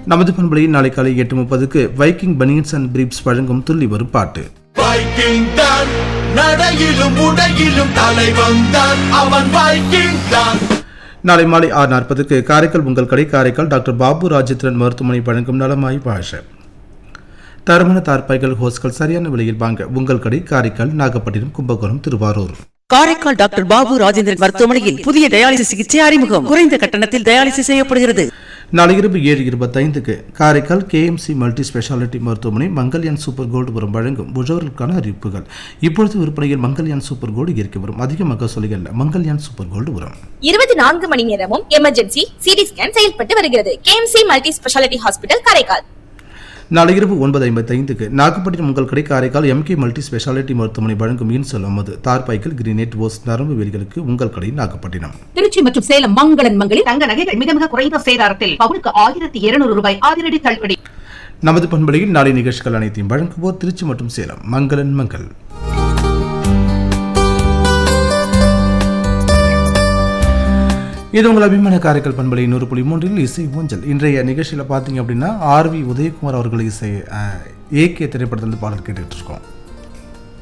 நமது பண்பலையில் நாளை காலை எட்டு முப்பதுக்கு வைக்கிங் பனியன்ஸ் அண்ட் பிரீப்ஸ் வழங்கும் துள்ளி வரும் பாட்டு வைக்கிங் தான் நடையிலும் உடையிலும் தலைவன் தான் அவன் வைக்கிங் தான் நாளை மாலை ஆறு நாற்பதுக்கு காரைக்கால் உங்கள் கடை காரைக்கால் டாக்டர் பாபு ராஜேந்திரன் மருத்துவமனை வழங்கும் நலமாய் பாஷ தரமான தார்பாய்கள் ஹோஸ்கள் சரியான விலையில் வாங்க உங்கள் கடை காரைக்கால் நாகப்பட்டினம் கும்பகோணம் திருவாரூர் காரைக்கால் டாக்டர் பாபு ராஜேந்திரன் மருத்துவமனையில் புதிய டயாலிசிஸ் சிகிச்சை அறிமுகம் குறைந்த கட்டணத்தில் டயாலிசிஸ் செய்யப்படுகிறது நாளை இரவு ஏழு இருபத்தைந்துக்கு காரைக்கால் கேஎம்சி மல்டி ஸ்பெஷாலிட்டி மருத்துவமனை மங்கல்யான் சூப்பர் கோல்டு உரம் வழங்கும் முகவர்களுக்கான அறிவிப்புகள் இப்பொழுது விற்பனையில் மங்கல்யான் சூப்பர் கோல்டு இயற்கை வரும் அதிக மகசூலிகள் மங்கல்யான் சூப்பர் கோல்டு உரம் இருபத்தி நான்கு மணி நேரமும் எமர்ஜென்சி சிடி ஸ்கேன் செயல்பட்டு வருகிறது KMC multi speciality hospital Karaikal நாளை இரவு ஒன்பது ஐம்பத்தைந்துக்கு நாகப்பட்டினம் உங்கள் கடை காரைக்கால் எம்கே மல்டி ஸ்பெஷாலிட்டி மருத்துவமனை வழங்கும் இன்சொல் அமது தார்பாய்கள் கிரினேட் ஓஸ் நரம்பு வேலிகளுக்கு உங்கள் கடை நாகப்பட்டினம் திருச்சி மற்றும் சேலம் மங்களன் மங்களில் தங்க நகைகள் மிக மிக குறைந்த சேதாரத்தில் பவுனுக்கு ஆயிரத்தி இருநூறு ரூபாய் அதிரடி தள்ளுபடி நமது பண்பலையில் நாளை நிகழ்ச்சிகள் அனைத்தையும் வழங்குவோர் திருச்சி மற்றும் சேலம் மங்களன் மங்கள் இது உங்கள் அபிமான காரைக்கால் பண்பலை நூறு புள்ளி மூன்றில் இசை ஊஞ்சல் இன்றைய நிகழ்ச்சியில் பார்த்தீங்க அப்படின்னா ஆர்வி உதயகுமார் அவர்கள் இசை ஏகே திரைப்படத்தில் பாடல் கேட்டுக்கிட்டு இருக்கோம்